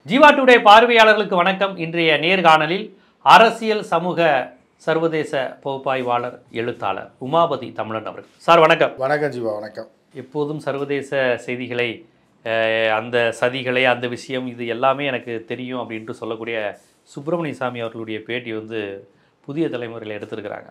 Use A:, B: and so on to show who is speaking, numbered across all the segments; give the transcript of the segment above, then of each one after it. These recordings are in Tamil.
A: ஜீவா டுடே பார்வையாளர்களுக்கு வணக்கம் இன்றைய நேர்காணலில் அரசியல் சமூக சர்வதேச பகுப்பாய்வாளர் எழுத்தாளர் உமாபதி தமிழன் அவர்கள் சார் வணக்கம்
B: வணக்கம் ஜீவா வணக்கம்
A: எப்போதும் சர்வதேச செய்திகளை அஹ், அந்த சதிகளை அந்த விஷயம் இது எல்லாமே எனக்கு தெரியும் அப்படின்ட்டு சொல்லக்கூடிய சுப்பிரமணிய சாமி அவர்களுடைய பேட்டி வந்து புதிய தலைமுறையில் எடுத்திருக்கிறாங்க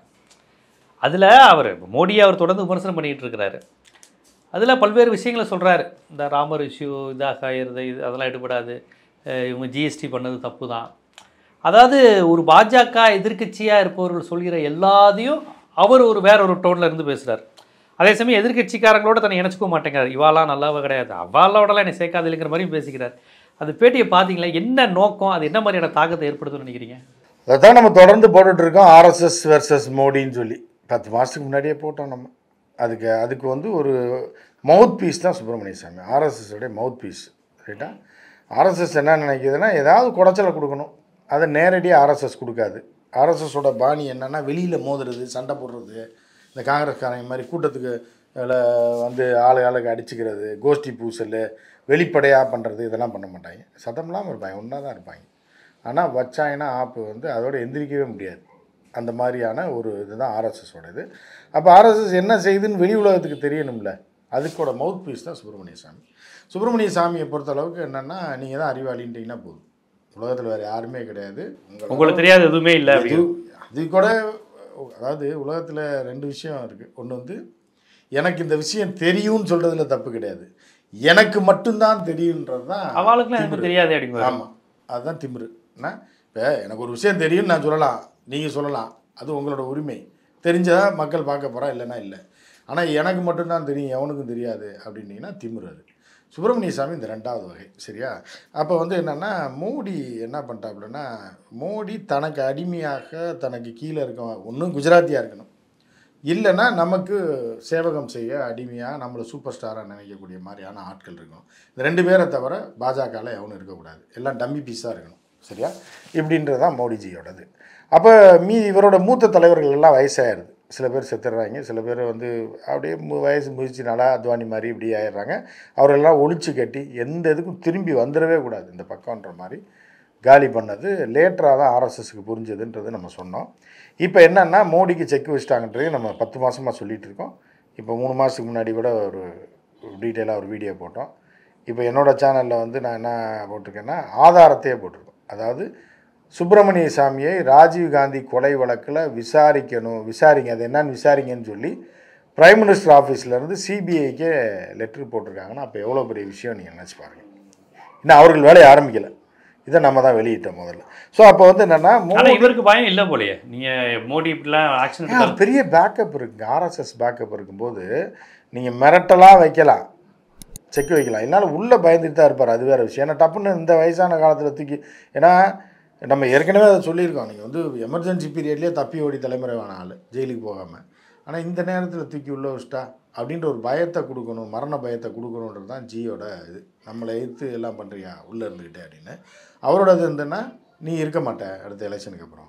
A: அதில் அவர் மோடியை அவர் தொடர்ந்து விமர்சனம் பண்ணிக்கிட்டு இருக்கிறாரு அதில் பல்வேறு விஷயங்களை சொல்கிறாரு இந்த ராமர் இஷ்யூ இதாக ஆயிருது இது அதெல்லாம் எடுபடாது அஹ் இவங்க ஜிஎஸ்டி பண்ணது தப்பு தான் அதாவது ஒரு பாஜக எதிர்க்கட்சியாக இருப்பவர்கள் சொல்கிற எல்லாத்தையும் அவர் ஒரு வேற ஒரு டோனில் இருந்து பேசுகிறார் அதே சமயம் எதிர்க்கட்சிக்காரங்களோட தன்னை இணைச்சிக்க மாட்டேங்கிறார் இவாலாம் நல்லாவே கிடையாது அவாலோடலாம் என்னை சேர்க்காது இல்லைங்கிற மாதிரியும் பேசிக்கிறார் அந்த பேட்டியை பார்த்தீங்களா என்ன நோக்கம் அது என்ன மாதிரியான தாக்கத்தை ஏற்படுத்தும்னு நினைக்கிறீங்க
B: அதான் நம்ம தொடர்ந்து போட்டுட்டு இருக்கோம் ஆர்எஸ்எஸ் வெர்சஸ் மோடின்னு சொல்லி பத்து மாதத்துக்கு முன்னாடியே போட்டோம் நம்ம அதுக்கு அதுக்கு வந்து ஒரு மவுத் பீஸ் தான் சுப்பிரமணிய சாமி ஆர்எஸ்எஸ் உடைய மவுத் பீஸ் ரைட்டா ஆர்எஸ்எஸ் என்ன நினைக்குதுன்னா ஏதாவது குடைச்சலை கொடுக்கணும் அதை நேரடியாக ஆர்எஸ்எஸ் கொடுக்காது ஆர்எஸ்எஸோட பாணி என்னன்னா வெளியில் மோதுறது சண்டை போடுறது இந்த காங்கிரஸ்காரங்க மாதிரி கூட்டத்துக்கு அதுல வந்து ஆளு ஆளுக்கு அடிச்சுக்கிறது கோஷ்டி பூசல் வெளிப்படையாக பண்ணுறது இதெல்லாம் பண்ண மாட்டாங்க சத்தம் இல்லாமல் இருப்பாங்க ஒன்றா தான் இருப்பாங்க ஆனால் வச்சாங்கன்னா ஆப்பு வந்து அதோட எந்திரிக்கவே முடியாது அந்த மாதிரியான ஒரு இதுதான் ஆர்எஸ்எஸோட இது அப்போ ஆர்எஸ்எஸ் என்ன செய்யுதுன்னு வெளி உலகத்துக்கு தெரியணும்ல அதுக்கோட மவுத் பீஸ் தான் சுப்பிரமணிய சாமி சுப்பிரமணிய சாமியை பொறுத்த அளவுக்கு என்னென்னா நீங்கள் தான் அறிவாளின்றீங்கன்னா போதும் உலகத்தில் வேறு யாருமே கிடையாது உங்களை
A: உங்களுக்கு தெரியாது எதுவுமே இல்லை
B: அது அது கூட அதாவது உலகத்தில் ரெண்டு விஷயம் இருக்குது ஒன்று வந்து எனக்கு இந்த விஷயம் தெரியும்னு சொல்கிறதுல தப்பு கிடையாது எனக்கு மட்டும்தான் தெரியுன்றது தான்
A: அவளுக்குலாம் எனக்கு தெரியாது அப்படிங்குவாரு
B: ஆமாம் அதுதான் திமிரு என்ன இப்போ எனக்கு ஒரு விஷயம் தெரியும்னு நான் சொல்லலாம் நீங்கள் சொல்லலாம் அது உங்களோட உரிமை தெரிஞ்சதா மக்கள் பார்க்க போகிறா இல்லைன்னா இல்லை ஆனால் எனக்கு மட்டும்தான் தெரியும் எவனுக்கும் தெரியாது அப்படின்னீங்கன்னா திமிரு அது சுப்பிரமணிய சாமி இந்த ரெண்டாவது வகை சரியா அப்போ வந்து என்னென்னா மோடி என்ன பண்ணிட்டாப்புலன்னா மோடி தனக்கு அடிமையாக தனக்கு கீழே இருக்க ஒன்றும் குஜராத்தியாக இருக்கணும் இல்லைன்னா நமக்கு சேவகம் செய்ய அடிமையாக நம்மளை சூப்பர் ஸ்டாராக நினைக்கக்கூடிய மாதிரியான ஆட்கள் இருக்கணும் இந்த ரெண்டு பேரை தவிர பாஜகவில் எவனும் இருக்கக்கூடாது எல்லாம் டம்மி பீஸாக இருக்கணும் சரியா இப்படின்றது தான் மோடிஜியோடது அப்போ மீ இவரோட மூத்த தலைவர்கள் எல்லாம் வயசாயிருது சில பேர் செத்துடுறாங்க சில பேர் வந்து அப்படியே மு- வயசு முதிச்சினால அத்வானி மாதிரி இப்படி ஆயிடுறாங்க அவரெல்லாம் ஒழிச்சு கட்டி எந்த இதுக்கும் திரும்பி வந்துடவே கூடாது இந்த பக்கம்ன்ற மாதிரி காலி பண்ணது லேட்டராக தான் ஆர்எஸ்எஸ்க்கு புரிஞ்சதுன்றது நம்ம சொன்னோம் இப்போ என்னென்னா மோடிக்கு செக் வச்சிட்டாங்கன்றது நம்ம பத்து மாதமாக சொல்லிகிட்டு இருக்கோம் இப்போ மூணு மாதத்துக்கு முன்னாடி கூட ஒரு டீட்டெயிலாக ஒரு வீடியோ போட்டோம் இப்போ என்னோடய சேனலில் வந்து நான் என்ன போட்டிருக்கேன்னா ஆதாரத்தையே போட்டிருக்கோம் அதாவது சுப்பிரமணிய சாமியை ராஜீவ் காந்தி கொலை வழக்கில் விசாரிக்கணும் விசாரிங்க அது என்னன்னு விசாரிங்கன்னு சொல்லி பிரைம் மினிஸ்டர் ஆஃபீஸ்லேருந்து சிபிஐக்கே லெட்டர் போட்டிருக்காங்கன்னா அப்போ எவ்வளோ பெரிய விஷயம் நீங்கள் நினச்சி பாருங்க இன்னும் அவர்கள் வேலையை ஆரம்பிக்கலை இதை நம்ம தான் வெளியிட்டோம் முதல்ல ஸோ அப்போ வந்து என்னென்னா
A: ஆனா இவருக்கு பயம் இல்லை போலயே நீங்க மோடி இப்படிலாம் ஆக்ஷன்
B: ஏன் அது பெரிய பேக்கப் இருக்குங்க ஆர்எஸ்எஸ் பேக்கப் இருக்கும்போது நீங்கள் மிரட்டலாம் வைக்கலாம் செக் வைக்கலாம் என்னால் உள்ளே பயந்துட்டு தான் இருப்பார் அது வேறு விஷயம் ஏன்னா டப்புன்னு இந்த வயசான காலத்தில் தூக்கி ஏன்னா நம்ம ஏற்கனவே அதை சொல்லியிருக்கோம் நீங்கள் வந்து எமர்ஜென்சி பீரியட்லேயே தப்பி ஓடி தலைமுறை வேணாம் ஆள் ஜெயிலுக்கு போகாமல் ஆனால் இந்த நேரத்தில் தூக்கி உள்ள வச்சிட்டா அப்படின்ற ஒரு பயத்தை கொடுக்கணும் மரண பயத்தை கொடுக்கணுன்றது தான் ஜியோட இது நம்மளை எதிர்த்து எல்லாம் பண்ணுறியா உள்ளே இருந்துக்கிட்டே அப்படின்னு அவரோட இது இருந்ததுன்னா நீ இருக்க மாட்ட அடுத்த எலெக்ஷனுக்கு அப்புறம்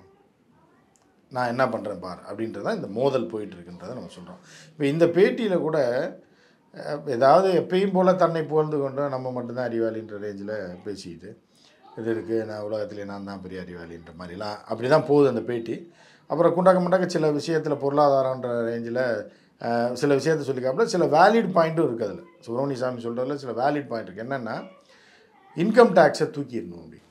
B: நான் என்ன பண்ணுறேன் பார் அப்படின்றது தான் இந்த மோதல் போயிட்டு இருக்குன்றதை நம்ம சொல்கிறோம் இப்போ இந்த பேட்டியில் கூட அஹ், ஏதாவது எப்பயும் போல் தன்னை புகழ்ந்து கொண்டு நம்ம மட்டும்தான் அறிவாளின்ற ரேஞ்சில் பேசிக்கிட்டு இது இருக்குது நான் உலகத்திலே நான் தான் பெரிய அறிவாளின்ற மாதிரிலாம் அப்படி தான் போகுது அந்த பேட்டி அப்புறம் குண்டாக்க முண்டாக்க சில விஷயத்தில் பொருளாதாரன்ற ரேஞ்சில் சில விஷயத்தை சொல்லிக்காப்புல சில வேலிட் பாயிண்ட்டும் இருக்குது அதில் சுப்பிரமணிய சாமி சொல்கிறதுல சில வேலிட் பாயிண்ட் இருக்குது என்னென்னா இன்கம் டேக்ஸை தூக்கிடணும் அப்படி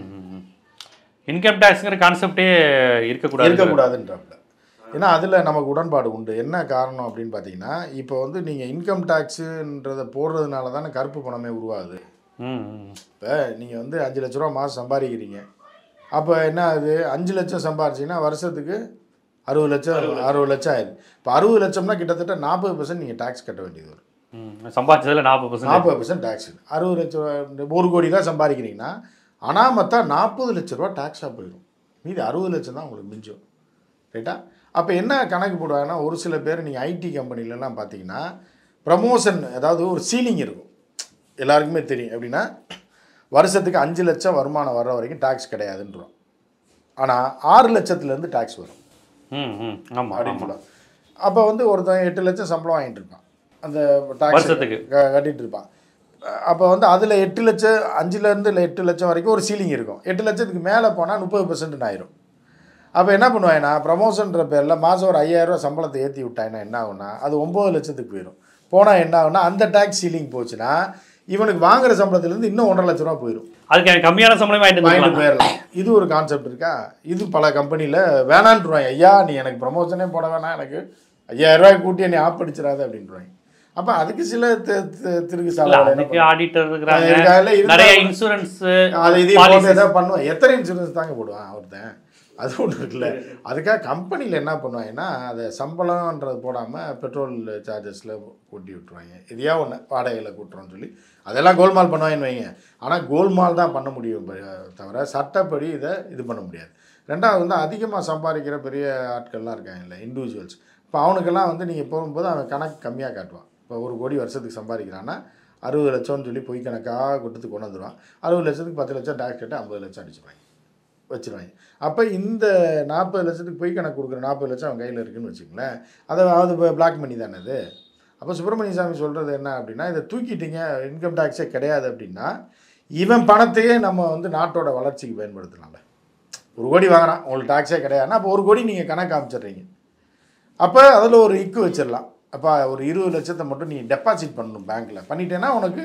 A: இன்கம் டேக்ஸ்ங்கிற கான்செப்டே இருக்கக்கூடாது
B: இருக்கக்கூடாதுன்றாப்புல ஏன்னா அதில் நமக்கு உடன்பாடு உண்டு என்ன காரணம் அப்படின்னு பார்த்தீங்கன்னா இப்போ வந்து நீங்கள் இன்கம் டேக்ஸுன்றதை போடுறதுனால தானே கருப்பு பணமே உருவாகுது
A: ம், ம்.
B: இப்போ நீங்கள் வந்து அஞ்சு லட்ச ரூபா மாதம் சம்பாதிக்கிறீங்க அப்போ என்ன ஆகுது அஞ்சு லட்சம் சம்பாரிச்சிங்கன்னா வருஷத்துக்கு அறுபது லட்சம் அறுபது லட்சம் ஆயிடுது இப்போ அறுபது லட்சம்னா கிட்டத்தட்ட நாற்பது பர்சன்ட் நீங்கள் டேக்ஸ் கட்ட வேண்டியது வரும்
A: ம் சம்பாதிச்சதுல நாற்பது பர்சன்ட்
B: நாற்பது பர்சன்ட் டேக்ஸ் அறுபது லட்சம் ஒரு கோடி தான் சம்பாதிக்கிறீங்கன்னா அனாமத்தா நாற்பது லட்ச ரூபா டேக்ஸாக போயிடும் மீதி அறுபது லட்சம் தான் உங்களுக்கு மிஞ்சும் ரைட்டா அப்போ என்ன கணக்கு போடுவாங்கன்னா ஒரு சில பேர் நீங்கள் ஐடி கம்பெனிலலாம் பார்த்தீங்கன்னா ப்ரமோஷன் அதாவது ஒரு சீலிங் இருக்கும் எல்லாருக்குமே தெரியும் எப்படின்னா வருஷத்துக்கு அஞ்சு லட்சம் வருமானம் வர்ற வரைக்கும் டேக்ஸ் கிடையாதுன்றோம் ஆனால் ஆறு லட்சத்துலேருந்து டேக்ஸ் வரும்
A: ம் ம் ஆமாம்
B: அப்படின்னு
A: ஆமாம்
B: சொல்லுவாங்க அப்போ வந்து ஒருத்தன் எட்டு லட்சம் சம்பளம் வாங்கிட்டு இருப்பான் அந்த டாக்ஸ்
A: வருஷத்துக்கு.
B: கட்டிட்டு இருப்பான் அப்போ வந்து அதில் எட்டு லட்சம் அஞ்சுலேருந்து இல்லை எட்டு லட்சம் வரைக்கும் ஒரு சீலிங் இருக்கும் எட்டு லட்சத்துக்கு மேலே போனால் முப்பது பர்சன்ட் ஆயிரும் அப்போ என்ன பண்ணுவாங்கன்னா ப்ரமோஷன்ற பேரில் மாதம் ஒரு ஐயாயிரரூவா சம்பளத்தை ஏற்றி விட்டாங்கன்னா என்ன ஆகும்னா அது ஒம்பது லட்சத்துக்கு போயிடும் போனால் என்ன ஆகும்னா அந்த டேக்ஸ் சீலிங் போச்சுன்னா இவனுக்கு வாங்குற சம்பளத்துலேருந்து இன்னும் ஒன்றரை லட்ச ரூபா போயிடும்
A: அதுக்கு எனக்கு கம்மியான சம்பளம் வாங்கிட்டு
B: வாங்கிட்டு
A: வந்துக்கலாம்
B: போயிடலாம் இது ஒரு கான்செப்ட் இருக்கா இது பல கம்பெனியில் வேணான்ட்டுருவாங்க ஐயா நீ எனக்கு ப்ரமோஷனே போட வேணாம் எனக்கு ஐயாயிரம் ரூபாய் கூட்டி நீ ஆப் அடிச்சிடாத அப்படின்றாங்க அப்போ அதுக்கு சில தி- தி- திருக்கு
A: இல்ல,
B: சாலை
A: அதுக்கு ஆடிட்டர் இருக்கிறாங்க
B: இருக்காங்கல்ல, இருந்தாலும்
A: நிறைய இன்சூரன்ஸ்
B: அது இதே போட்டு ஏதாவது பண்ணுவான் எத்தனை இன்சூரன்ஸ் தாங்க போடுவான் ஒருத்தன் அது ஒன்று இருக்குல்ல அதுக்காக கம்பெனியில் என்ன பண்ணுவாங்கன்னா அதை சம்பளம்ன்றது போடாமல் பெட்ரோல் சார்ஜஸில் கூட்டி விட்டுருவாங்க இதையா ஒன்று வாடகையில் கூட்டுறோம்னு சொல்லி அதெல்லாம் கோல்மால் பண்ணுவாங்கன்னு வைங்க ஆனால் கோல்மால் தான் பண்ண முடியும் ப- தவிர சட்டப்படி இதை இது பண்ண முடியாது ரெண்டாவது வந்து அதிகமாக சம்பாதிக்கிற பெரிய ஆட்கள்லாம் இருக்காங்கல்ல இண்டிவிஜுவல்ஸ் இப்போ அவனுக்கெல்லாம் வந்து நீங்கள் போகும்போது அவன் கணக்கு கம்மியாக காட்டுவான் இப்போ ஒரு கோடி வருஷத்துக்கு சம்பாதிக்கிறான்னா அறுபது லட்சம்னு சொல்லி பொய் கணக்காக கொடுத்து கொண்டு வந்துடுவான் அறுபது லட்சத்துக்கு பத்து லட்சம் டேக்ஸ் கட்டு ஐம்பது லட்சம் அடிச்சிருவாங்க வச்சிருவாங்க அப்போ இந்த நாற்பது லட்சத்துக்கு பொய் கணக்கு கொடுக்குற நாற்பது லட்சம் அவன் கையில் இருக்குன்னு வச்சுங்களேன் அதை அது பிளாக் மணி தானே அது அப்போ சுப்பிரமணிய சாமி சொல்கிறது என்ன அப்படின்னா இதை தூக்கிட்டீங்க இன்கம் டேக்ஸே கிடையாது அப்படின்னா இவன் பணத்தையே நம்ம வந்து நாட்டோட வளர்ச்சிக்கு பயன்படுத்தலாம்ல ஒரு கோடி வாங்குறான் உங்களுக்கு டாக்ஸே கிடையாதுன்னா அப்போ ஒரு கோடி நீங்கள் கணக்கு காமிச்சிடுறீங்க அப்போ அதில் ஒரு இக்கு வச்சிடலாம் அப்போ ஒரு இருபது லட்சத்தை மட்டும் நீ டெபாசிட் பண்ணணும் பேங்க்கில் பண்ணிட்டேன்னா உனக்கு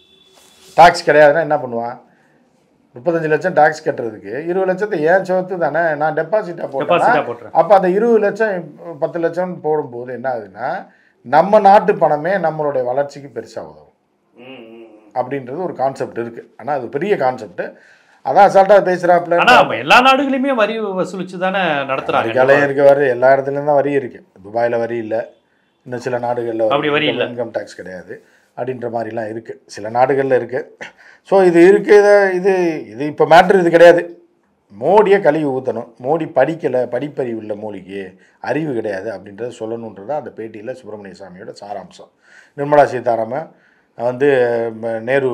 B: டாக்ஸ் கிடையாதுன்னா என்ன பண்ணுவான் முப்பத்தஞ்சு லட்சம் டாக்ஸ் கட்டுறதுக்கு இருபது லட்சத்தை ஏன் சேர்த்து தானே நான் டெபாசிட்டாக
A: டெபாசிட்டா
B: போட்டேன்
A: போட்டுறேன்
B: அப்போ அந்த இருபது லட்சம் பத்து லட்சம் போடும்போது என்ன ஆகுதுன்னா நம்ம நாட்டு பணமே நம்மளுடைய வளர்ச்சிக்கு பெருசாக உதவும் அப்படின்றது ஒரு கான்செப்ட் இருக்குது ஆனால் அது பெரிய கான்செப்ட் அதான் அசால்ட்டாக பேசுகிறாப்புல
A: ஆனா நம்ம எல்லா நாடுகளுமே வரி வசூலிச்சு தானே நடத்துறாங்க
B: அதுக்காலையும் இருக்க வரி எல்லா இடத்துலையும் தான் வரி இருக்குது துபாயில் வரி இல்லை இன்னும் சில நாடுகளில்
A: அப்படி வரி இல்ல.
B: இன்கம் டேக்ஸ் கிடையாது அப்படின்ற மாதிரிலாம் இருக்குது சில நாடுகளில் இருக்குது ஸோ இது இருக்குது இது இது இப்போ மேட்ரு இது கிடையாது மோடியை கழுவி ஊற்றணும் மோடி படிக்கலை படிப்பறிவு இல்லை மோடிக்கு அறிவு கிடையாது அப்படின்றத சொல்லணுன்றது அந்த பேட்டியில் சுப்பிரமணிய சாமியோட சாராம்சம் நிர்மலா சீதாராமன் வந்து ம, நேரு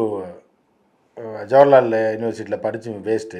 B: அஹ், ஜவஹர்லால் யூனிவர்சிட்டியில் படித்து வேஸ்ட்டு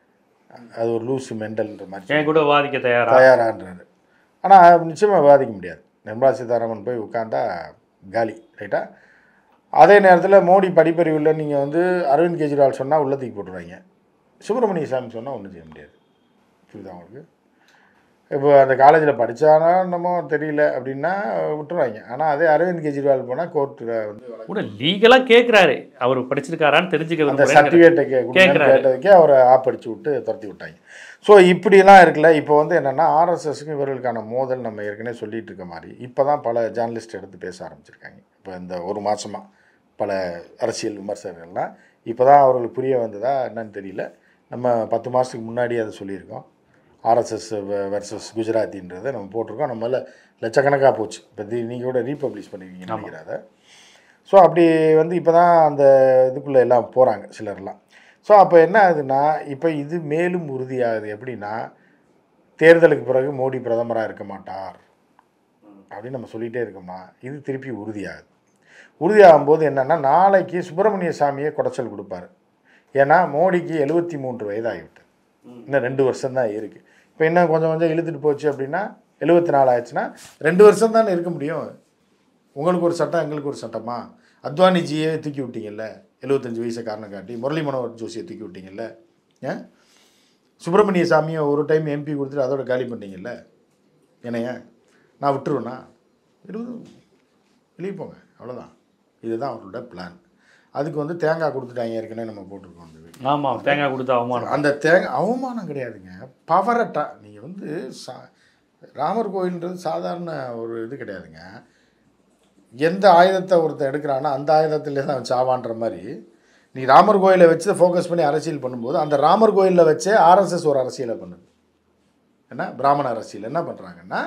B: அது ஒரு லூசு மெண்டல்ன்ற மாதிரி
A: என் கூட வாதிக்க தயாரா
B: தயாரான்றாரு ஆனால் நிச்சயமாக விவாதிக்க முடியாது நிர்மலா சீதாராமன் போய் உட்காந்தா காலி ரைட்டா அதே நேரத்தில் மோடி படிப்பறிவில் நீங்கள் வந்து அரவிந்த் கெஜ்ரிவால் சொன்னால் உள்ள தூக்கி போட்டுருவாங்க சுப்பிரமணிய சாமி சொன்னால் ஒன்றும் செய்ய முடியாது புரியுதா உங்களுக்கு இப்போ அந்த காலேஜில் படித்தானா என்னமோ தெரியல அப்படின்னா விட்டுருவாங்க ஆனால் அதே அரவிந்த் கெஜ்ரிவால் போனால் கோர்ட்டில் வந்து
A: கூட லீகலா கேக்குறாரு அவர் படிச்சிருக்காரான்னு தெரிஞ்சுக்க
B: அந்த
A: விரும்புறேன்
B: சர்டிஃபிகேட்டை
A: கேக்குறாரு.
B: கேட்டதுக்கே அவரை ஆப்படிச்சு விட்டு துரத்தி விட்டாங்க ஸோ இப்படிலாம் இருக்குல்ல இப்போ வந்து என்னென்னா ஆர்எஸ்எஸ்க்கு இவர்களுக்கான மோதல் நம்ம ஏற்கனவே சொல்லிட்டு இருக்க மாதிரி இப்போ தான் பல ஜேர்னலிஸ்ட் எடுத்து பேச ஆரம்பிச்சிருக்காங்க இப்போ இந்த ஒரு மாசமா பல அரசியல் விமர்சகர்கள்லாம் இப்போ தான் அவர்களுக்கு புரிய வந்ததா என்னன்னு தெரியல நம்ம பத்து மாதத்துக்கு முன்னாடி அதை சொல்லியிருக்கோம் ஆர்எஸ்எஸ் வெர்சஸ் குஜராத்தின்றதை நம்ம போட்டிருக்கோம் நம்மள லட்சக்கணக்காக போச்சு இப்போ நீங்கள் கூட ரீபப்ளிஷ் பண்ணிருக்கீங்கன்னு நினைக்கிறேன் அதை ஸோ அப்படி வந்து இப்போ தான் அந்த இதுக்குள்ளே எல்லாம் போகிறாங்க சிலர்லாம் ஸோ அப்போ என்ன ஆகுதுன்னா இப்போ இது மேலும் உறுதியாகுது எப்படின்னா தேர்தலுக்கு பிறகு மோடி பிரதமராக இருக்க மாட்டார் அப்படின்னு நம்ம சொல்லிகிட்டே இருக்கோமா இது திருப்பி உறுதியாகுது உறுதியாகும் போது என்னென்னா நாளைக்கு சுப்பிரமணிய சாமியை குடைச்சல் கொடுப்பாரு ஏன்னா மோடிக்கு எழுபத்தி மூன்று வயதாகிவிட்டு இன்னும் ரெண்டு வருஷம் தான் இருக்குது இப்போ இன்னும் கொஞ்சம் கொஞ்சம் இழுத்துட்டு போச்சு அப்படின்னா எழுபத்தி நாலு ஆச்சுன்னா ரெண்டு வருஷம் தானே இருக்க முடியும் உங்களுக்கு ஒரு சட்டம் எங்களுக்கு ஒரு சட்டமா அத்வானிஜியை தூக்கி விட்டீங்கல்ல எழுபத்தஞ்சு வயசை காரணம் காட்டி முரளி மனோகர் ஜோஷியை தூக்கி விட்டீங்கல்ல ஏன் சுப்பிரமணிய சாமியை ஒரு டைம் எம்பி கொடுத்துட்டு அதோட காலி பண்ணீங்கல்ல என்னைய நான் விட்டுருவேனா இருபது வெளியே போங்க அவ்வளோதான் இதுதான் அவரோட பிளான் அதுக்கு வந்து தேங்காய் கொடுத்துட்டாங்க ஏற்கனவே நம்ம போட்டிருக்கோம் அந்த வீடியோ
A: ஆமா தேங்காய் கொடுத்து அவமானம்
B: அந்த தேங்காய் அவமானம் கிடையாதுங்க பவரட்டா நீங்கள் வந்து சா ராமர் கோயில்ன்றது சாதாரண ஒரு இது கிடையாதுங்க எந்த ஆயுதத்தை ஒருத்தன் எடுக்கிறானோ அந்த ஆயுதத்திலே தான் அவன் சாவான்ற மாதிரி நீ ராமர் கோயிலை வச்சு ஃபோக்கஸ் பண்ணி அரசியல் பண்ணும்போது அந்த ராமர் கோயிலில் வச்சே ஆர்எஸ்எஸ் ஒரு அரசியலை பண்ணுது என்ன பிராமண அரசியல் என்ன பண்ணுறாங்கன்னா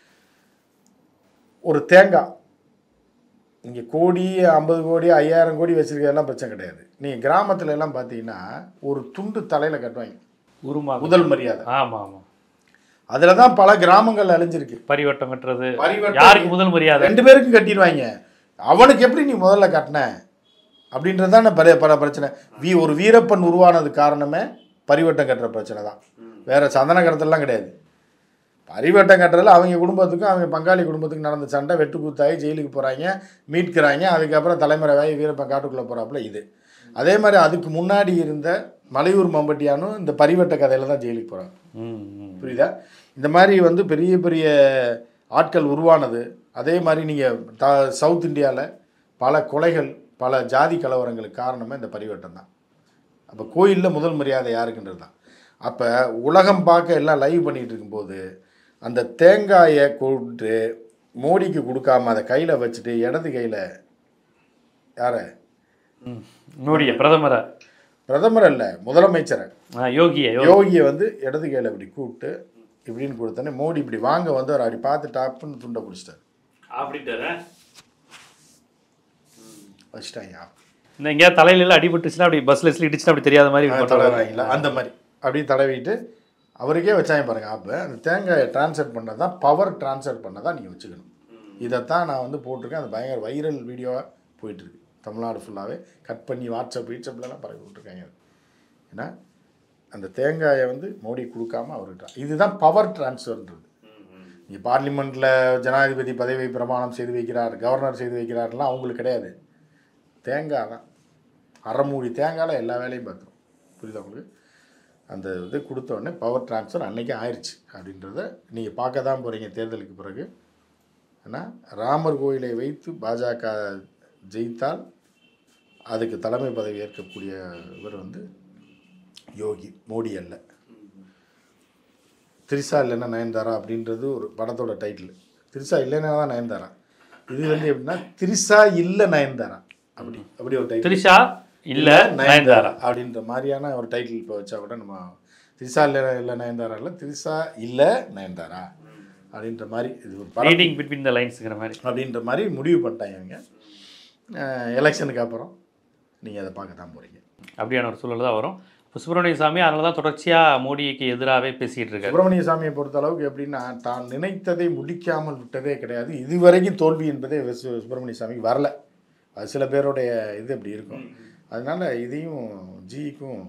B: ஒரு தேங்காய் இங்கே கோடி ஐம்பது கோடி ஐயாயிரம் கோடி வச்சிருக்கிறதெல்லாம் பிரச்சனை கிடையாது நீங்கள் கிராமத்துல எல்லாம் பார்த்தீங்கன்னா ஒரு துண்டு தலையில் கட்டுவாங்க
A: உருமா
B: முதல் மரியாதை
A: ஆமா ஆமா
B: அதில் தான் பல கிராமங்கள் அழிஞ்சிருக்கு
A: பரிவட்டம் கட்டுறது
B: பரிவட்டம்
A: யாருக்கு முதல் மரியாதை
B: ரெண்டு பேருக்கும் கட்டிடுவாங்க அவனுக்கு எப்படி நீ முதல்ல கட்டின அப்படின்றது தானே பல பல பிரச்சனை வீ ஒரு வீரப்பன் உருவானது காரணமே பரிவட்டம் கட்டுற பிரச்சனை தான் வேற சந்தன கடத்தலாம் கிடையாது பரிவட்டம் கட்டுறதுல அவங்க குடும்பத்துக்கும் அவங்க பங்காளி குடும்பத்துக்கும் நடந்த சண்டை வெட்டு கூத்தாகி ஜெயிலுக்கு போகிறாங்க மீட்கிறாங்க அதுக்கப்புறம் தலைமுறைவாகி வீரப்பன் காட்டுக்குள்ளே போகிறாப்புல இது அதே மாதிரி அதுக்கு முன்னாடி இருந்த மலையூர் மம்பட்டியானும் இந்த பரிவட்ட கதையில் தான் ஜெயிலுக்கு போகிறாங்க
A: ம், ம்.
B: புரியுதா இந்த மாதிரி வந்து பெரிய பெரிய ஆட்கள் உருவானது அதே மாதிரி நீங்கள் த சவுத் இந்தியாவில் பல கொலைகள் பல ஜாதி கலவரங்களுக்கு காரணமே இந்த பரிவட்டம் தான் அப்போ கோயிலில் முதல் மரியாதை யாருக்குன்றது தான் அப்போ உலகம் பார்க்க எல்லாம் லைவ் பண்ணிகிட்டு இருக்கும்போது அந்த தேங்காயை கொண்டு மோடிக்கு கொடுக்காம அதை கையில் வச்சுட்டு இடது கையில் யாரை
A: ம். மோடியா பிரதமரா
B: பிரதமர் அல்ல முதலமைச்சரை
A: ஆ, யோகியா யோகி
B: யோகியை வந்து இடது கையில் இப்படி கூப்பிட்டு இப்படின்னு கொடுத்தோன்னே மோடி இப்படி வாங்க வந்து அவர் அப்படி பார்த்து டாப்புன்னு துண்டை பிடிச்சிட்டாரு
A: அப்படின்ட்டு
B: வச்சுட்டாங்க
A: இந்த எங்கேயாவது தலையில எல்லாம் அடிபட்டுச்சுன்னா அப்படி பஸ்ல இடிச்சுன்னா அப்படி தெரியாத மாதிரி இப்படி பண்ணுவாங்க.
B: தடவைங்களா அந்த மாதிரி அப்படி தடவிட்டு அவருக்கே வச்சாங்க பாருங்க அப்போ அந்த தேங்காயை ட்ரான்ஸ்ஃபர் பண்ணது தான் பவர் ட்ரான்ஸ்ஃபர் பண்ண தான் நீங்கள் வச்சுக்கணும் இதைத்தான் நான் வந்து போட்டிருக்கேன் அது பயங்கர வைரல் வீடியோவாக போயிட்டுருக்கு தமிழ்நாடு ஃபுல்லாகவே கட் பண்ணி வாட்ஸ்அப் வாட்ஸ்அப்லலாம் பரவி விட்ருக்காங்க ஏன்னா அந்த தேங்காயை வந்து மோடி கொடுக்காம அவர்கிட்ட இதுதான் பவர் ட்ரான்ஸ்ஃபர்ன்றது இங்கே பார்லிமெண்ட்டில் ஜனாதிபதி பதவி பிரமாணம் செய்து வைக்கிறார் கவர்னர் செய்து வைக்கிறார்லாம் அவங்களுக்கு கிடையாது தேங்காய் தான் அரை மூடி தேங்காயில் எல்லா வேலையும் பார்த்துரும் புரியுதா உங்களுக்கு அந்த இது கொடுத்த உடனே பவர் ட்ரான்ஸ்ஃபர் அன்னைக்கே ஆயிடுச்சு அப்படின்றத நீங்கள் பார்க்க தான் போகிறீங்க தேர்தலுக்கு பிறகு ஏன்னா ராமர் கோயிலை வைத்து பாஜக ஜெயித்தால் அதுக்கு தலைமை பதவி ஏற்கக்கூடிய இவர் வந்து யோகி மோடி அல்ல திரிசா இல்லைன்னா நயன்தாரா அப்படின்றது ஒரு படத்தோட டைட்டில் திரிசா இல்லைன்னா தான் நயன்தாரா இது வந்து எப்படின்னா திரிசா இல்லை நயன்தாரா அப்படி அப்படி ஒரு டைட்டில்
A: திரிஷா இல்ல நயன்தாரா
B: அப்படின்ற மாதிரியான ஒரு டைட்டில் இப்போ வச்சா கூட நம்ம திரிசா இல்லை இல்லை நயன்தாரா இல்லை திரிசா இல்லை நயன்தாரா அப்படின்ற மாதிரி இது ஒரு படம்
A: ரீடிங் பிட்வீன் த லைன்ஸுங்கிற மாதிரி
B: அப்படின்ற மாதிரி முடிவு பண்ணிட்டாங்க இவங்க எலெக்ஷனுக்கு அப்புறம் நீங்கள் அதை பார்க்க தான் போகிறீங்க
A: அப்படியான ஒரு சூழல் தான் வரும் இப்போ சுப்பிரமணிய சாமி அதனால தான் தொடர்ச்சியாக மோடிக்கு எதிராகவே பேசிகிட்டு இருக்காரு
B: சுப்பிரமணிய சாமியை பொறுத்த அளவுக்கு எப்படின்னா தான் நினைத்ததை முடிக்காமல் விட்டதே கிடையாது இதுவரைக்கும் தோல்வி என்பதே சு- சுப்பிரமணிய சாமிக்கு வரல அது சில பேருடைய இது அப்படி இருக்கும் அதனால இதையும் ஜிக்கும்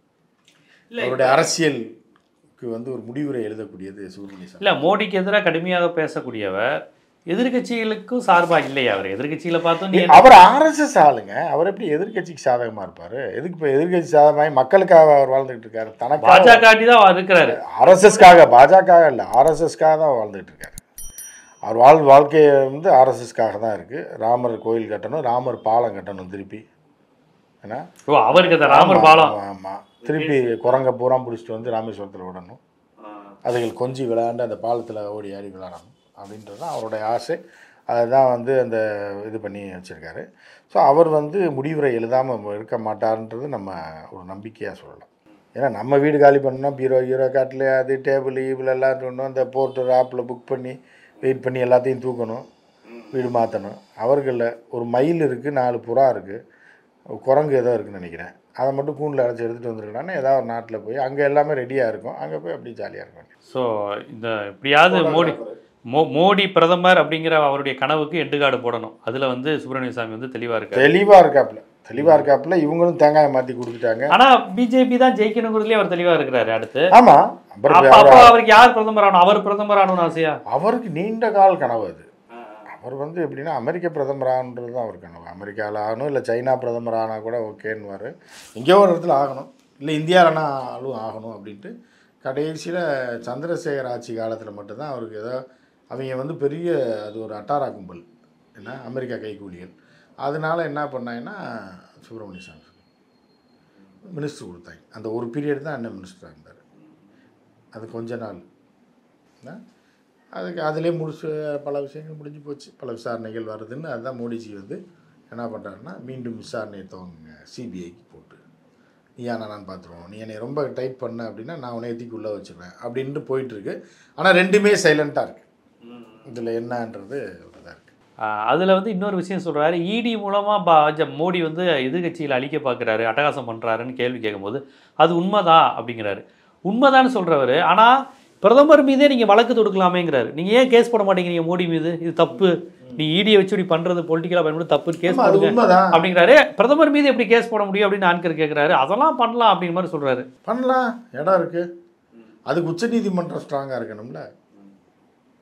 B: அவருடைய அரசியலுக்கு வந்து ஒரு முடிவுரை எழுதக்கூடியது சுப்பிரமணிய சாமி
A: இல்லை மோடிக்கு எதிராக கடுமையாக பேசக்கூடியவர் எதிர்க்கட்சிகளுக்கும் சார்பாக இல்லையா அவர் எதிர்க்கட்சிகளை பார்த்தும் நீ
B: அவர் ஆர்எஸ்எஸ் ஆளுங்க அவர் எப்படி எதிர்க்கட்சிக்கு சாதகமா இருப்பாரு எதுக்கு இப்போ எதிர்க்கட்சி சாதகமாகி மக்களுக்காக அவர் வாழ்ந்துட்டு இருக்காரு தனக்காக
A: பாஜக தான் அவர் இருக்கிறாரு
B: ஆர்எஸ்எஸ்க்காக பாஜக இல்லை ஆர்எஸ்எஸ்க்காக தான் வாழ்ந்துட்டு இருக்காரு அவர் வாழ் வாழ்க்கை வந்து ஆர்எஸ்எஸ்க்காக தான் இருக்குது ராமர் கோயில் கட்டணும் ராமர் பாலம் கட்டணும் திருப்பி ஏன்னா
A: ஓ அவருக்கு அந்த ராமர் பாலம்
B: ஆமாம் திருப்பி குரங்க பூரா பிடிச்சிட்டு வந்து ராமேஸ்வரத்தில் விடணும் அதுகள் கொஞ்சி விளையாண்டு அந்த பாலத்தில் ஓடி ஆடி விளையாடணும் அப்படின்றது தான் அவருடைய ஆசை அதுதான் வந்து அந்த இது பண்ணி வச்சுருக்காரு ஸோ அவர் வந்து முடிவுரை எழுதாமல் இருக்க மாட்டார்ன்றது நம்ம ஒரு நம்பிக்கையாக சொல்லலாம் ஏன்னா நம்ம வீடு காலி பண்ணோம்னா பீரோ ஹீரோ காட்டில் அது டேபிள் ஈபிள் எல்லாம் பண்ணணும் அந்த போர்ட்டர் ஆப்பில் புக் பண்ணி வெயிட் பண்ணி எல்லாத்தையும் தூக்கணும் வீடு மாற்றணும் அவர்களில் ஒரு மயில் இருக்குது நாலு புறா இருக்குது குரங்கு ஏதோ இருக்குன்னு நினைக்கிறேன் அதை மட்டும் கூண்டில் அடைச்சி எடுத்துகிட்டு வந்துருக்கலாம்னா ஏதாவது ஒரு நாட்டில் போய் அங்கே எல்லாமே ரெடியாக இருக்கும் அங்கே போய் அப்படியே ஜாலியாக இருக்கும்
A: ஸோ இந்த எப்படியாவது மோடி மோ மோடி பிரதமர் அப்படிங்கிற அவருடைய கனவுக்கு எண்டுகாடு போடணும் அதில் வந்து சுப்பிரமணிய சாமி வந்து தெளிவாக இருக்காரு
B: தெளிவாக இருக்காப்புல தெளிவாக இருக்காப்புல இவங்களும் தேங்காயை மாற்றி கொடுத்துட்டாங்க
A: ஆனா பிஜேபி தான் ஜெயிக்கணுங்கிறதுலயே அவர் தெளிவா இருக்கிறாரு அடுத்து
B: ஆமாம் அப்புறம்
A: அப்ப அப்போ அவருக்கு யார் பிரதமர் ஆகணும் அவர் பிரதமர் ஆகணும்னு ஆசையா
B: அவருக்கு நீண்ட கால் கனவு அது அவர் வந்து எப்படின்னா அமெரிக்க பிரதமர் ஆகணுன்றது தான் அவர் கனவு அமெரிக்காவில் ஆகணும் இல்லை சைனா பிரதமர் ஆனால் கூட ஓகேன்னுவார் எங்கேயோ ஒரு இடத்துல ஆகணும் இல்லை இந்தியாவிலனா ஆளும் ஆகணும் அப்படின்ட்டு கடைசியில் சந்திரசேகர் ஆட்சி காலத்தில் மட்டும்தான் அவருக்கு ஏதோ அவங்க வந்து பெரிய அது ஒரு அட்டாரா கும்பல் என்ன அமெரிக்கா கைக்கூலிகள் அதனால என்ன பண்ணாங்கன்னா சுப்பிரமணிய சாமி மினிஸ்டர் கொடுத்தாங்க அந்த ஒரு பீரியட் தான் என்ன மினிஸ்டராக இருந்தார் அது கொஞ்ச நாள் என்ன அதுக்கு அதிலே முடிச்சு பல விஷயங்கள் முடிஞ்சு போச்சு பல விசாரணைகள் வருதுன்னு அதுதான் மோடிஜி வந்து என்ன பண்ணுறாருன்னா மீண்டும் விசாரணையை துவங்குங்க சிபிஐக்கு போட்டு நீ ஏன்னா நான் பார்த்துருவோம் நீ என்னை ரொம்ப டைட் பண்ண அப்படின்னா நான் உன்னை எத்திக்கு உள்ளே வச்சுருவேன் அப்படின்ட்டு போயிட்டுருக்கு ஆனால் ரெண்டுமே சைலண்ட்டாக இருக்குது இதில் என்னன்றது ஒரு இதாக இருக்குது
A: ஆஹ் அதுல வந்து இன்னொரு விஷயம் சொல்றாரு இடி மூலமா பாஜ மோடி வந்து எதிர்கட்சியில் அழிக்க பார்க்குறாரு அட்டகாசம் பண்றாருன்னு கேள்வி கேட்கும்போது அது உண்மைதான் அப்படிங்கிறாரு உண்மைதான்னு சொல்றவர் ஆனா பிரதமர் மீதே நீங்க வழக்கு தொடுக்கலாமேங்கிறாரு நீங்க ஏன் கேஸ் போட மாட்டேங்கிறீங்க மோடி மீது இது தப்பு நீ இடியை வச்சு இப்படி பண்றது பொலிட்டிக்கலா பயன்படுத்தி தப்பு கேஸ்
B: ஆமா, அது
A: போடுங்க
B: உண்மைதான்
A: அப்படிங்கிறாரு பிரதமர் மீது எப்படி கேஸ் போட முடியும் அப்படின்னு ஆன்கர் கேட்குறாரு அதெல்லாம் பண்ணலாம் அப்படிங்கிற மாதிரி சொல்றாரு
B: பண்ணலாம் இடம் இருக்குது அதுக்கு உச்சநீதிமன்றம் ஸ்ட்ராங்காக இருக்கணும்ல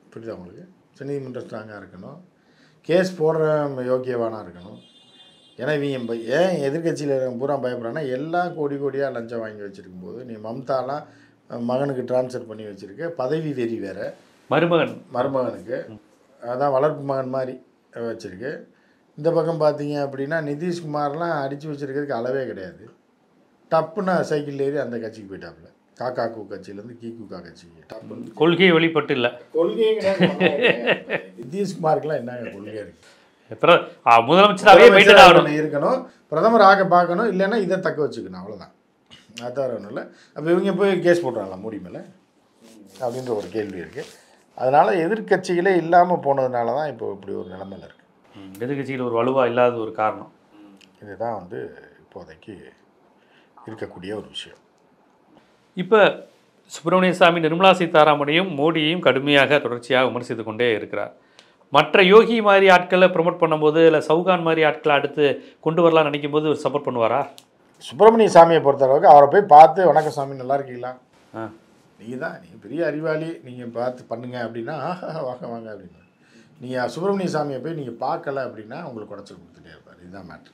B: புரியுதா உங்களுக்கு உச்சநீதிமன்றம் ஸ்ட்ராங்காக இருக்கணும் கேஸ் போடுற யோக்கியவானாக இருக்கணும் ஏன்னா இவங்க இப்ப ஏன் எதிர்க்கட்சியில் பூரா பயப்படுறாங்கன்னா எல்லாம் கோடி கோடியாக லஞ்சம் வாங்கி வச்சுருக்கும் போது நீ மம்தாலாம் மகனுக்கு ட்ரான்ஸ்ஃபர் பண்ணி வச்சுருக்க பதவி வெறி வேறு
A: மருமகன்
B: மருமகனுக்கு அதான் வளர்ப்பு மகன் மாதிரி வச்சுருக்கு இந்த பக்கம் பார்த்தீங்க அப்படின்னா நிதிஷ்குமார்லாம் அடித்து வச்சிருக்கிறதுக்கு அளவே கிடையாது டப்புன்னு சைக்கிள் ஏறி அந்த கட்சிக்கு போயிட்டாப்புல காக்கா கூ கட்சியிலேருந்து கீ கூக்கா கட்சிக்கு டப்புன்னு
A: கொள்கை வெளிப்பட்டு இல்லை
B: கொள்கையே கிடையாது நிதிஷ்குமாருக்குலாம் என்னங்க கொள்கை இருக்குது
A: பிற- ஆ, முதலமைச்சராகவே மெயின்டைன் ஆகணும்
B: பிரதமர் இருக்கணும் பிரதமர் ஆக பார்க்கணும் இல்லைன்னா இதை தக்க வச்சுக்கணும் அவ்வளோதான் அதான் ஒன்றும் இல்லை அப்போ இவங்க போய் கேஸ் போடுறாங்களா மூடி மேலே அப்படின்ற ஒரு கேள்வி இருக்குது அதனால் எதிர்க்கட்சிகளே இல்லாமல் போனதுனால தான் இப்போ இப்படி ஒரு நிலைமையில் இருக்குது
A: ம், எதிர்க்கட்சியில் ஒரு வலுவா இல்லாத ஒரு காரணம்
B: இதுதான் வந்து இப்போதைக்கு இருக்கக்கூடிய ஒரு விஷயம்
A: இப்போ சுப்பிரமணிய சாமி நிர்மலா சீதாராமனையும் மோடியையும் கடுமையாக தொடர்ச்சியாக விமர்சித்து கொண்டே இருக்கிறார் மற்ற யோகி மாதிரி ஆட்களை ப்ரொமோட் பண்ணும்போது இல்லை சவுகான் மாதிரி ஆட்களை அடுத்து கொண்டு வரலாம்னு நினைக்கும் போது ஒரு சப்போர்ட் பண்ணுவாரா
B: சுப்பிரமணிய சாமியை பொறுத்தளவுக்கு அவரை போய் பார்த்து வணக்கம் சாமி நல்லா இருக்கீங்களா
A: ஆ
B: நீங்கள் தான் நீங்கள் பெரிய அறிவாளி நீங்கள் பார்த்து பண்ணுங்க அப்படின்னா ஆஹா வாங்க வாங்க அப்படின்னு நீங்கள் சுப்பிரமணிய சாமியை போய் நீங்கள் பார்க்கல அப்படின்னா உங்களுக்கு குடைச்சல் கொடுத்துட்டே இருப்பார் இதுதான் மேட்ரு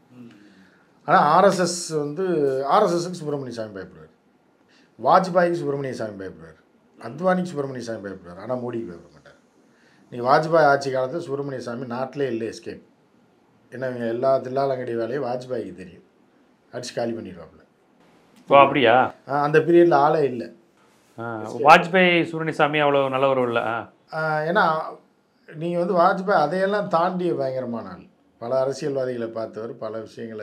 B: ஆனால் ஆர்எஸ்எஸ் வந்து ஆர்எஸ்எஸ்க்கு சுப்பிரமணிய சாமி பயப்படுவார் வாஜ்பாய்க்கு சுப்பிரமணிய சாமி பயப்படுவார் அத்வானிக்கு சுப்பிரமணிய சாமி பயப்படுவார் ஆனால் மோடிக்கு பயப்பட மாட்டார் நீ வாஜ்பாய் ஆட்சி காலத்தில் சுப்பிரமணிய சாமி நாட்டிலே இல்லை எஸ்கேப் ஏன்னா இவங்க எல்லா தில்லாலங்கடி வேலையும் வாஜ்பாய்க்கு தெரியும் அடிச்சு காலி பண்ணிடுவாப்புல
A: ஓ அப்படியா
B: ஆஹ் அந்த பீரியடில் ஆளே இல்லை
A: ஆ, வாஜ்பாய் சுப்பிரமணியசாமி அவ்வளோ நல்லவர் இல்லை ஆ
B: ஆஹ் ஏன்னா நீங்கள் வந்து வாஜ்பாய் அதையெல்லாம் தாண்டிய பயங்கரமான ஆள் பல அரசியல்வாதிகளை பார்த்தவர் பல விஷயங்களை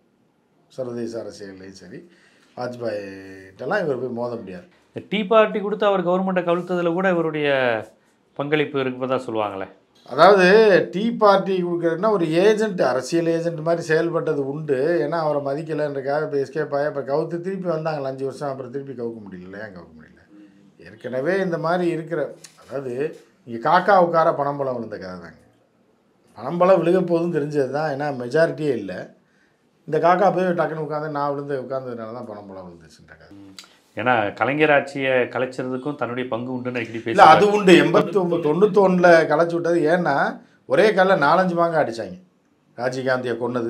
B: சர்வதேச அரசியல்லையும் சரி வாஜ்பாய்கிட்டலாம் இவர் போய் மோத முடியாது
A: இந்த டீ பார்ட்டி கொடுத்து அவர் கவர்மெண்ட்டை கவிழ்த்ததுல கூட இவருடைய பங்களிப்பு இருப்பதா சொல்லுவாங்களே
B: அதாவது டீ பார்ட்டி கொடுக்குறதுனா ஒரு ஏஜென்ட் அரசியல் ஏஜென்ட் மாதிரி செயல்பட்டது உண்டு ஏன்னா அவரை மதிக்கலைன்றக்காக இப்போ எஸ்கேப் ஆகி இப்போ கவுத்து திருப்பி வந்தாங்களா அஞ்சு வருஷம் அப்புறம் திருப்பி கவுக்க முடியல ஏன் கவுக்க முடியல ஏற்கனவே இந்த மாதிரி இருக்கிற அதாவது இங்கே காக்கா உட்கார பணம்பழம் விழுந்த கதை தாங்க பணம்பழம் விழுக போகுதுன்னு தெரிஞ்சது தான் ஏன்னா மெஜாரிட்டியே இல்லை இந்த காக்கா போய் டக்குன்னு உட்காந்து நான் விழுந்து உட்காந்ததுனால தான் பணம்பழம் விழுந்துச்சுன்ற கதை
A: ஏன்னா கலைஞர் ஆட்சியை கலைச்சதுக்கும் தன்னுடைய பங்கு உண்டுன்னு அடிக்கடி
B: இல்லை
A: பேசி
B: அது உண்டு எண்பத்தி ஒம்பது தொண்ணூற்றி ஒன்றில் கலைச்சி விட்டது ஏன்னா ஒரே கல்ல நாலஞ்சு மாங்க அடித்தாங்க ராஜீவ்காந்தியை கொன்னது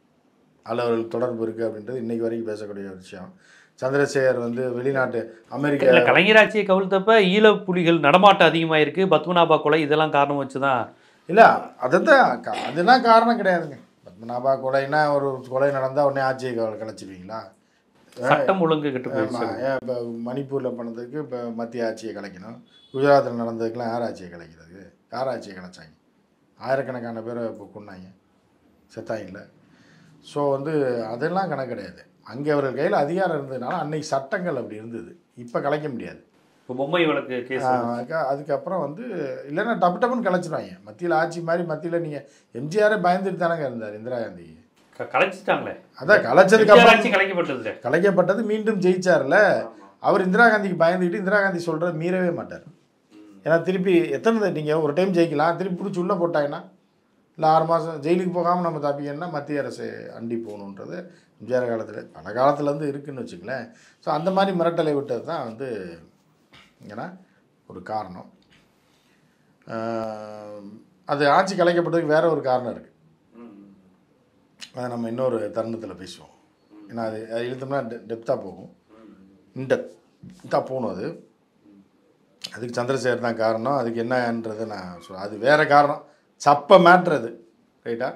B: அதில் அவர்களுக்கு தொடர்பு இருக்குது அப்படின்றது இன்னைக்கு வரைக்கும் பேசக்கூடிய ஒரு விஷயம் சந்திரசேகர் வந்து வெளிநாட்டு அமெரிக்க
A: இல்லை கலைஞர் ஆட்சியை கவிழ்த்தப்ப ஈழ புலிகள் நடமாட்டம் அதிகமாயிருக்கு பத்மநாபா கொலை இதெல்லாம் காரணம் வச்சு தான்
B: இல்லை அதுதான் க- அதெல்லாம் காரணம் கிடையாதுங்க பத்மநாபா கொலைனா ஒரு கொலை நடந்தால் உடனே ஆட்சியை க- கலைச்சிருவீங்களா
A: சட்டம் ஒழுங்கு கெட்டு
B: ஆமா,
A: போயிடுச்சு
B: ஏன் இப்போ மணிப்பூரில் பண்ணதுக்கு இப்போ மத்திய ஆட்சியை கலைக்கணும் குஜராத்தில் நடந்ததுக்கெல்லாம் யார் ஆட்சியை கலைக்கிறது யார் ஆட்சியை கலைச்சாங்க ஆயிரக்கணக்கான பேரை இப்போ கொன்னாங்க செத்தாங்கல்ல ஸோ வந்து அதெல்லாம் கணக்கு கிடையாது அங்கே அவர்கள் கையில் அதிகாரம் இருந்ததுனால அன்னைக்கு சட்டங்கள் அப்படி இருந்தது இப்போ கலைக்க முடியாது
A: இப்போ பொம்மை வழக்கு கேஸ்
B: ஆஹ் அதுக்கு- அதுக்கப்புறம் வந்து இல்லைன்னா டப்பு டப்புன்னு கலைச்சிருவாங்க மத்தியில் ஆட்சி மாதிரி மத்தியில் நீங்கள் எம்ஜிஆரே பயந்துட்டு தானங்க இருந்தார் இந்திரா காந்தி
A: கலைச்சிட்டாங்களே
B: அதான் கலைச்சதுக்கு
A: எம்ஜிஆர்
B: அப்புறம்
A: ஆட்சி கலைக்கப்பட்டது
B: கலைக்கப்பட்டது மீண்டும் ஜெயிச்சார்ல அவர் இந்திரா காந்திக்கு பயந்துக்கிட்டு இந்திரா காந்தி சொல்கிறத மீறவே மாட்டார் ஏன்னா திருப்பி எத்தனை நீங்கள் ஒரு டைம் ஜெயிக்கலாம் திருப்பி பிடிச்சி உள்ளே போட்டாங்கன்னா இல்லை ஆறு மாதம் ஜெயிலுக்கு போகாமல் நம்ம தப்பிக்கணும்னா மத்திய அரசு அண்டி போகணுன்றது எம்ஜிஆர் காலத்தில் பல காலத்துலேருந்து இருக்குன்னு வச்சுங்களேன் ஸோ அந்த மாதிரி மிரட்டலை விட்டது தான் வந்து ஏன்னா ஒரு காரணம் ஆஹ் அது ஆட்சி கலைக்கப்பட்டதுக்கு வேற ஒரு காரணம் இருக்குது அதை நம்ம இன்னொரு தருணத்தில் பேசுவோம் ஏன்னா அது அது இழுத்தோம்னா டெப்த்தாக போகும் இன்டெப்த்தாக போகணும் அது அதுக்கு சந்திரசேகர் தான் காரணம் அதுக்கு என்னன்றது நான் சொல் அது வேறு காரணம் சப்ப மேட்ரு அது ரைட்டா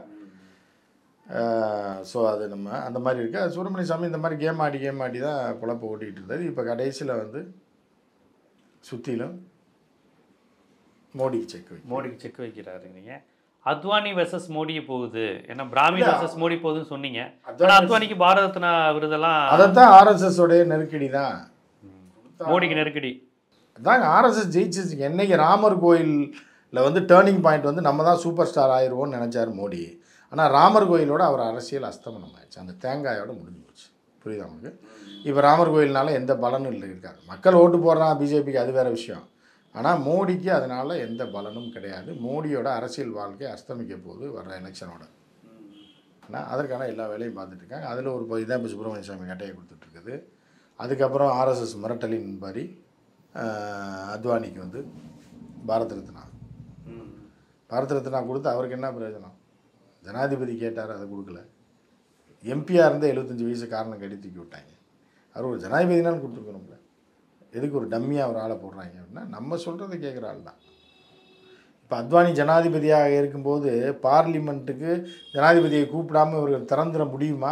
B: ஸோ அது நம்ம அந்த மாதிரி இருக்குது அது சுப்பிரமணிய சாமி இந்த மாதிரி கேம் ஆடி கேம் ஆடி தான் குழப்ப ஓட்டிகிட்டு இருந்தது இப்போ கடைசியில் வந்து சுற்றிலும் மோடிக்கு செக் வை
A: மோடிக்கு செக் வைக்கிறாரு நீங்க அத்வானி வெர்சஸ் மோடி போகுது ஏன்னா பிராமி வெர்சஸ் மோடி போகுதுன்னு சொன்னீங்க ஆனா அத்வானிக்கு பாரத ரத்னா விருதெல்லாம்
B: அதைத்தான் ஆர்எஸ்எஸ் உடைய நெருக்கடி தான்
A: மோடிக்கு நெருக்கடி
B: அதாங்க ஆர்எஸ்எஸ் ஜெயிச்சிச்சு என்னைக்கு ராமர் கோயிலில் வந்து டேர்னிங் பாயிண்ட் வந்து நம்ம தான் சூப்பர் ஸ்டார் ஆயிடுவோம்னு நினச்சார் மோடி ஆனால் ராமர் கோயிலோட அவர் அரசியல் அஸ்தமனம் ஆயிடுச்சு அந்த தேங்காயோட முடிஞ்சு போச்சு புரியுதா உங்களுக்கு இப்போ ராமர் கோயில்னால எந்த பலனும் இல்லை இருக்காது மக்கள் ஓட்டு போடுறான் பிஜேபிக்கு அது வேற விஷயம் ஆனால் மோடிக்கு அதனால் எந்த பலனும் கிடையாது மோடியோட அரசியல் வாழ்க்கை அஸ்தமிக்க போகுது வர்ற எலெக்ஷனோட ஆனால் அதற்கான எல்லா வேலையும் பார்த்துட்டு இருக்காங்க அதில் ஒரு பகுதி தான் இப்போ சுப்பிரமணிய சாமி கட்டையை கொடுத்துட்ருக்குது அதுக்கப்புறம் ஆர்எஸ்எஸ் மிரட்டலின் படி ஆஹ், அத்வானிக்கு வந்து பாரத் ரத்னா பாரத் ரத்னா கொடுத்து அவருக்கு என்ன பிரயோஜனம் ஜனாதிபதி கேட்டார் அதை கொடுக்கல எம்பியாக இருந்த எழுபத்தஞ்சி வயசு காரணம் கட்டி தூக்கி விட்டாங்க அவர் ஒரு ஜனாதிபதினாலும் கொடுத்துருக்கணும்ல எதுக்கு ஒரு டம்மியாக ஒரு ஆளை போடுறாங்க அப்படின்னா நம்ம சொல்கிறத கேட்குற ஆள் தான் இப்போ அத்வானி ஜனாதிபதியாக இருக்கும்போது பார்லிமெண்ட்டுக்கு ஜனாதிபதியை கூப்பிடாம இவர்கள் திறந்துட முடியுமா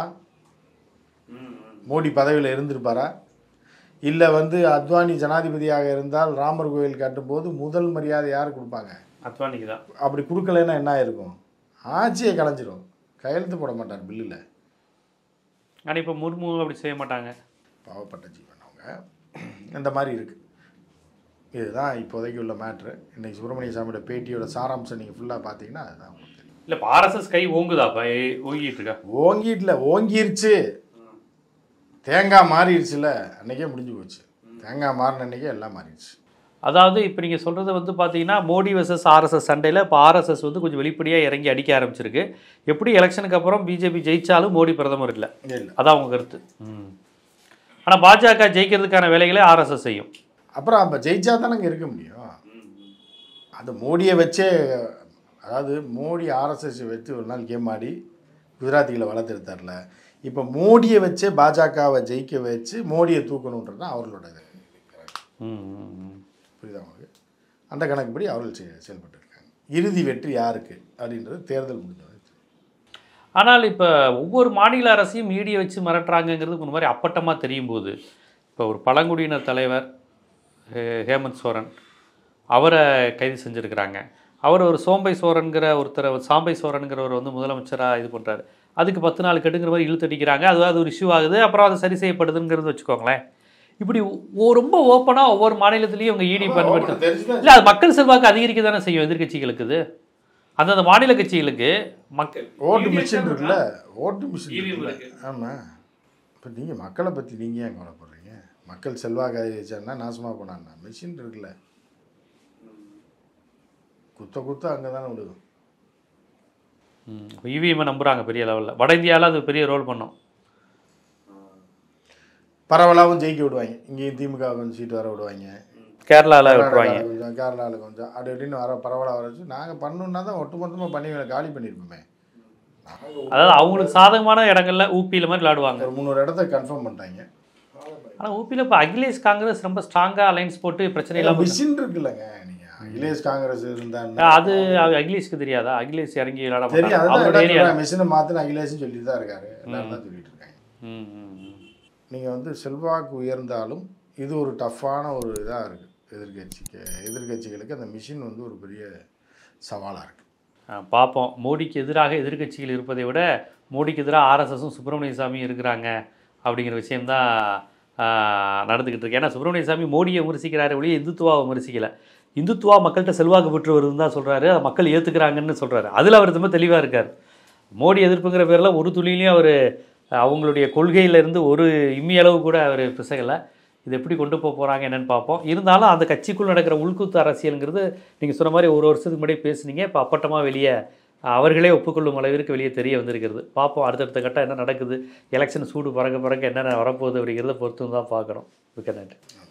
B: மோடி பதவியில் இருந்திருப்பாரா இல்லை வந்து அத்வானி ஜனாதிபதியாக இருந்தால் ராமர் கோயில் கட்டும்போது முதல் மரியாதை யார் கொடுப்பாங்க
A: அத்வானிக்கு தான்
B: அப்படி கொடுக்கலைன்னா என்ன ஆயிருக்கும் ஆட்சியை கலைஞ்சிரும் கையெழுத்து போட மாட்டார் பில்லில்
A: ஆனால் இப்போ முர்மு அப்படி செய்ய மாட்டாங்க
B: பாவப்பட்ட ஜீவன் அவங்க இந்த மாதிரி இருக்குது இதுதான் இப்போதைக்கு உள்ள மேட்ரு இன்னைக்கு சுப்பிரமணிய சாமியோட பேட்டியோட சாராம்சம் நீங்கள் ஃபுல்லாக பார்த்தீங்கன்னா அதுதான் உங்களுக்கு தெரியும்
A: இல்லை இப்போ ஆர்எஸ்எஸ் கை ஓங்குதாப்பா ஏ- ஓங்கிட்டு இருக்கா
B: ஓங்கிட்டுல ஓங்கிருச்சு தேங்காய் மாறிடுச்சுல அன்னைக்கே முடிஞ்சு போச்சு தேங்காய் மாறின அன்னைக்கே எல்லாம் மாறிடுச்சு
A: அதாவது இப்போ நீங்கள் சொல்கிறது வந்து பார்த்தீங்கன்னா மோடி வர்சஸ் ஆர்எஸ்எஸ் சண்டையில் இப்போ ஆர்எஸ்எஸ் வந்து கொஞ்சம் வெளிப்படையாக இறங்கி அடிக்க ஆரம்பிச்சிருக்கு எப்படி எலெக்ஷனுக்கு அப்புறம் பிஜேபி ஜெயிச்சாலும் மோடி பிரதமர் இல்லை
B: இல்லை
A: அதான் உங்கள் கருத்து ம் ஆனால் பாஜக ஜெயிக்கிறதுக்கான வேலைகளை ஆர்எஸ்எஸ் செய்யும்
B: அப்புறம் அப்போ ஜெயிச்சா தானங்க இருக்க முடியும் அது மோடியை வச்சே அதாவது மோடி ஆர்எஸ்எஸ் வச்சு ஒரு நாள் கேம் ஆடி குஜராத்திகளை வளர்த்தெடுத்தார்ல இப்போ மோடியை வச்சே பாஜகவை ஜெயிக்க வச்சு மோடியை தூக்கணுன்றது தான் அவர்களோட இது
A: ம், ம், ம்.
B: புரியுதா உங்களுக்கு அந்த கணக்குப்படி அவர்கள் செய- செயல்பட்டு இருக்காங்க இறுதி வெற்றி யாருக்கு அப்படின்றது தேர்தல் முடிஞ்சது
A: ஆனால் இப்போ ஒவ்வொரு மாநில அரசையும் மீடியை வச்சு மிரட்டுறாங்கங்கிறது ஒரு மாதிரி அப்பட்டமாக தெரியும் போது இப்போ ஒரு பழங்குடியினர் தலைவர் ஹே- ஹேமந்த் சோரன் அவரை கைது செஞ்சுருக்கிறாங்க அவர் ஒரு சோம்பை சோரன்கிற ஒருத்தரை சாம்பை சோரனுங்கிறவர் வந்து முதலமைச்சராக இது பண்ணுறாரு அதுக்கு பத்து நாள் கெடுங்கிற மாதிரி இழுத்தடிக்கிறாங்க அது அது ஒரு இஷ்யூ ஆகுது அப்புறம் அது சரி செய்யப்படுதுங்கிறது வச்சுக்கோங்களேன் இப்படி ஒ- ரொம்ப ஓப்பனாக ஒவ்வொரு மாநிலத்திலையும் இவங்க இடி பயன்படுத்த
B: தெரிஞ்சுதான்
A: இல்லை அது மக்கள் செல்வாக்கு அதிகரிக்க தானே செய்யும் எதிர்க்கட்சிகளுக்கு இது அந்தந்த மாநில கட்சிகளுக்கு மக்கள்
B: ஓட்டு மிஷின் இருக்குல்ல ஓட்டு மிஷின்
A: EVM
B: இருக்குல்ல
A: இருக்கு.
B: ஆமாம் இப்போ நீங்கள் மக்களை பற்றி நீங்கள் ஏன் கவலைப்படுறீங்க மக்கள் செல்வாக்கு அதிகரிச்சான்னா நாசமாக போனான்னா மிஷின் இருக்குல்ல குத்த குத்த அங்கே தானே விடுவோம்
A: இவிஎம்மை நம்புறாங்க பெரிய லெவலில் வட இந்தியாவில் அது பெரிய ரோல் பண்ணும்
B: பரவலாகவும் ஜெயிக்க விடுவாங்க இங்கேயும் திமுக கொஞ்சம் சீட்டு வர விடுவாங்க
A: கேரளாவில் விட்டுருவாங்க
B: கர்நாடகாவில் கொஞ்சம் கேரளாவில் கொஞ்சம் அப்படி இப்படின்னு வர பரவலாக வர வச்சு நாங்கள் பண்ணணுன்னா தான் ஒட்டுமொத்தமாக பண்ணி காலி பண்ணியிருப்போமே நாங்கள்
A: அதாவது அவங்களுக்கு சாதகமான இடங்கள்ல ஊபியில் மாதிரி விளாடுவாங்க
B: ஒரு முந்நூறு இடத்த கன்ஃபார்ம் பண்ணிட்டாங்க
A: ஆனால் ஊபியில் இப்போ அகிலேஷ் காங்கிரஸ் ரொம்ப ஸ்ட்ராங்காக அலைன்ஸ் போட்டு பிரச்சனை இல்லாமல்
B: மிஷின் இருக்குல்லங்க நீங்கள் அகிலேஷ் காங்கிரஸ் இருந்தா
A: அது அது அகிலேஷ்க்கு தெரியாதா அகிலேஷ் இறங்கி விளாட
B: தெரியும்
A: மாட்டாங்க அவரோட ஏரியா
B: அதுதான் மிஷினை மாற்றின அகிலேஷும் சொல்லிட்டு தான் இருக்காரு எல்லாரும் தான் சொல்லிட்டு இருக்காங்க
A: ம் ம், ம்.
B: நீங்கள் வந்து செல்வாக்கு உயர்ந்தாலும் இது ஒரு டஃப்பான ஒரு இதாக இருக்குது எதிர்கட்சிக்கு எதிர்கட்சிகளுக்கு அந்த மிஷின் வந்து ஒரு பெரிய சவாலாக இருக்குது
A: ஆ, பார்ப்போம் மோடிக்கு எதிராக எதிர்க்கட்சிகள் இருப்பதை விட மோடிக்கு எதிராக ஆர்எஸ்எஸும் சுப்பிரமணிய சாமியும் இருக்கிறாங்க அப்படிங்கிற விஷயம்தான் ஆ, நடந்துக்கிட்டு இருக்கு ஏன்னா சுப்பிரமணிய சாமி மோடியை விமர்சிக்கிறாரு ஒழிய இந்துத்துவாவை விமர்சிக்கல இந்துத்துவா மக்கள்கிட்ட செல்வாக்கு பெற்று வருதுன்னு தான் சொல்கிறாரு மக்கள் ஏற்றுக்கிறாங்கன்னு சொல்கிறாரு அதில் அவர் ரொம்ப தெளிவாக இருக்கார் மோடி எதிர்ப்புங்கிற பேரில் ஒரு துளிலையும் அவர் அவங்களுடைய கொள்கையிலேருந்து ஒரு இம்மி அளவு கூட அவர் பிசகலை இது எப்படி கொண்டு போக போகிறாங்க என்னன்னு பார்ப்போம் இருந்தாலும் அந்த கட்சிக்குள் நடக்கிற உள்குத்து அரசியலுங்கிறது நீங்கள் சொன்ன மாதிரி ஒரு வருஷத்துக்கு முன்னாடி பேசுனீங்க இப்போ அப்பட்டமாக வெளியே அவர்களே ஒப்புக்கொள்ளும் அளவிற்கு வெளியே தெரிய வந்திருக்கிறது பார்ப்போம் அடுத்தடுத்த கட்டம் என்ன நடக்குது எலெக்ஷன் சூடு பறக்க பறக்க என்னென்ன வரப்போகுது அப்படிங்கிறத பொறுத்து தான் பார்க்குறோம் மிக்க நன்றி